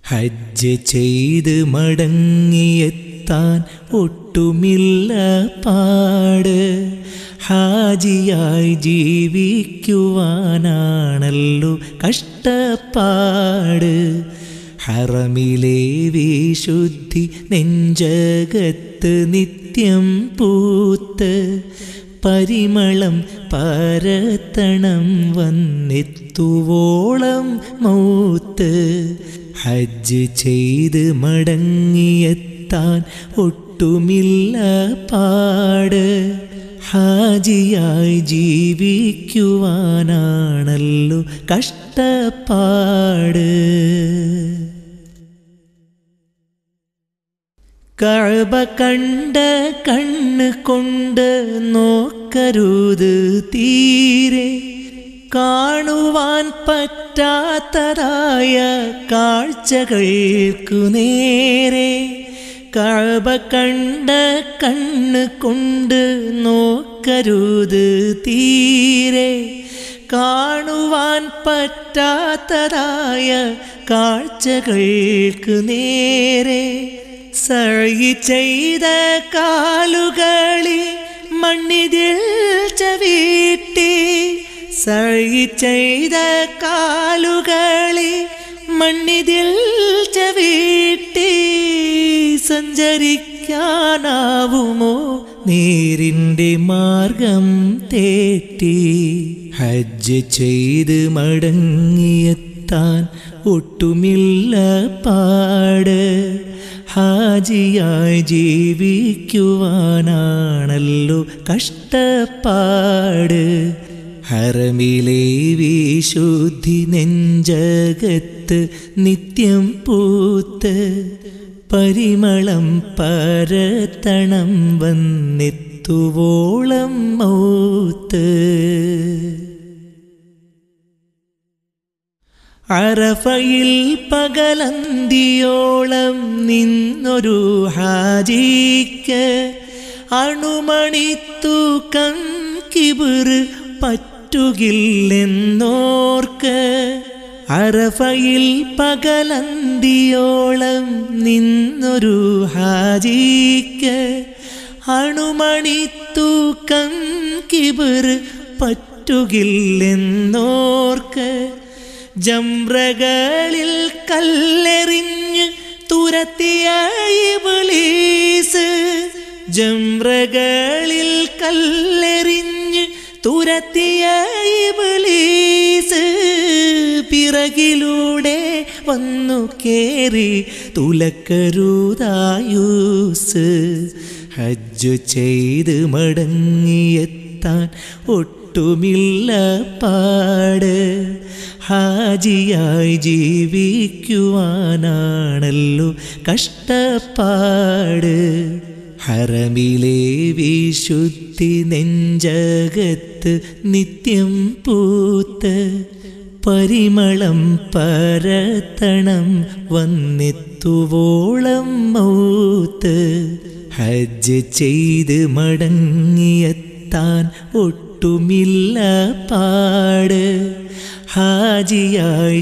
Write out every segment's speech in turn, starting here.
ഹജ്ജ് ചെയ്ത് മടങ്ങിയെത്താൻ ഒട്ടുമില്ല പാട് ഹാജിയായി ജീവിക്കുവാനാണല്ലോ കഷ്ടപ്പാട് ഹറമിലെ വിശുദ്ധി നെഞ്ചകത്ത് നിത്യം പൂത്ത് പരിമളം പരത്തണം വന്നെത്തുവോളം മൗത്ത് ഹജ്ജ് ചെയ്ത് മടങ്ങിയെത്താൻ ഒട്ടുമില്ല പാട് ഹാജിയായി ജീവിക്കുവാനാണല്ലോ കഷ്ടപ്പാട് കഴബ കണ്ട കണ്ണ് കൊണ്ട് നോക്കരുത് തീരെ കാണുവാൻ പറ്റാത്തതായ കാഴ്ചകൾക്കു നേരെ കഴബ കണ്ട കണ്ണ് കൊണ്ട് നോക്കരുത് തീരെ കാണുവാൻ പറ്റാത്തതായ കാഴ്ചകൾക്ക് നേരെ സഴി ചെയ്ത കാലുകളിൽ മണ്ണിതിൽ ചവീട്ടി സഴി ചെയ്ത കാലുകളിൽ മണ്ണിതിൽ ചവീട്ടി സഞ്ചരിക്കാനാവുമോ നേരിൻ്റെ മാർഗം തേറ്റി ഹജ്ജ് ചെയ്ത് മടങ്ങിയെത്താൻ ഒട്ടുമില്ല പാട് ഹാജിയായി ജീവിക്കുവാനാണല്ലോ കഷ്ടപ്പാട് ഹറമിലെ വിശുദ്ധി നെഞ്ചകത്ത് നിത്യം പൂത്ത് പരിമളം പരത്തണം വന്നെത്തുവോളം മൗത്ത് അറഫയിൽ പകലന്തിയോളം നിന്നൊരു ഹാജിക്ക് അണുമണിത്തൂക്കം കിബിർ പറ്റുകില്ലെന്നോർക്ക് അറഫയിൽ പകലന്തിയോളം നിന്നൊരു ഹാജിക്ക് അണുമണിത്തൂക്കം കിബിർ പറ്റുകില്ലെന്നോർക്ക് ജംറകളിൽ കല്ലെറിഞ്ഞ് തുരത്തിയ ഇബ്ലീസ് ജംറകളിൽ കല്ലെറിഞ്ഞ് തുരത്തിയ ഇബ്ലീസ് പിറകിലൂടെ വന്നു കേറി തുലക്കരുതായൂസ് ഹജ്ജ് ചെയ്ത് മടങ്ങിയെത്താൻ ഒട്ടുമില്ല പാട് ഹാജിയായി ജീവിക്കുവാനാണല്ലോ കഷ്ടപ്പാട് ഹറമിലെ വിശുദ്ധി നെഞ്ചകത്ത് നിത്യം പൂത്ത് പരിമളം പരത്തണം വന്നെത്തുവോളം മൗത്ത് ഹജ്ജ് ചെയ്ത് മടങ്ങിയെത്താൻ ഒട്ടുമില്ല പാട് ഹാജിയായി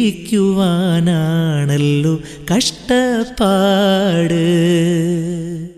ജീവിക്കുവാനാണല്ലോ കഷ്ടപ്പാട്